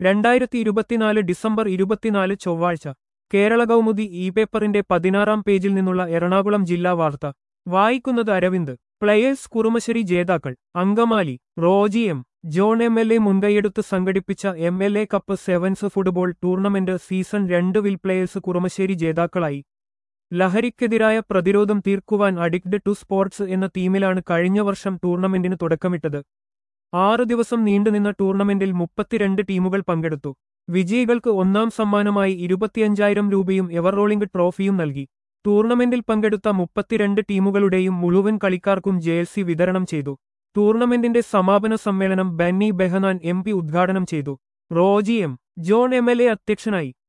രണ്ടായിരത്തി ഇരുപത്തിനാല് ഡിസംബർ ഇരുപത്തിനാല് ചൊവ്വാഴ്ച കേരള കൗമുദി ഇ പേപ്പറിന്റെ പതിനാറാം പേജിൽ നിന്നുള്ള എറണാകുളം ജില്ലാ വാർത്ത വായിക്കുന്നത് അരവിന്ദ് പ്ലെയേഴ്സ് കുറുമശ്ശേരി ജേതാക്കൾ Angamaly Roji M John M L A മുൻകൈയെടുത്ത് സംഘടിപ്പിച്ച M L A cup sevens football tournament season രണ്ട് വിൽ പ്ലെയേഴ്സ് കുറുമശ്ശേരി ജേതാക്കളായി ലഹരിക്കെതിരായ പ്രതിരോധം തീർക്കുവാൻ അഡിക്ട് ടു സ്പോർട്സ് എന്ന ടീമിലാണ് കഴിഞ്ഞ വർഷം ടൂർണമെന്റിന് തുടക്കമിട്ടത് ആറ് ദിവസം നീണ്ടുനിന്ന ടൂർണമെന്റിൽ മുപ്പത്തിരണ്ട് ടീമുകൾ പങ്കെടുത്തു വിജയികൾക്ക് ഒന്നാം സമ്മാനമായി ഇരുപത്തിയഞ്ചായിരം രൂപയും എവർ റോളിംഗ് ട്രോഫിയും നൽകി ടൂർണമെന്റിൽ പങ്കെടുത്ത മുപ്പത്തിരണ്ട് ടീമുകളുടെയും മുഴുവൻ കളിക്കാർക്കും ജേഴ്സി വിതരണം ചെയ്തു ടൂർണമെന്റിന്റെ സമാപന സമ്മേളനം ബെന്നി ബെഹനാൻ എം പി ഉദ്ഘാടനം ചെയ്തു Roji M John M L A അധ്യക്ഷനായി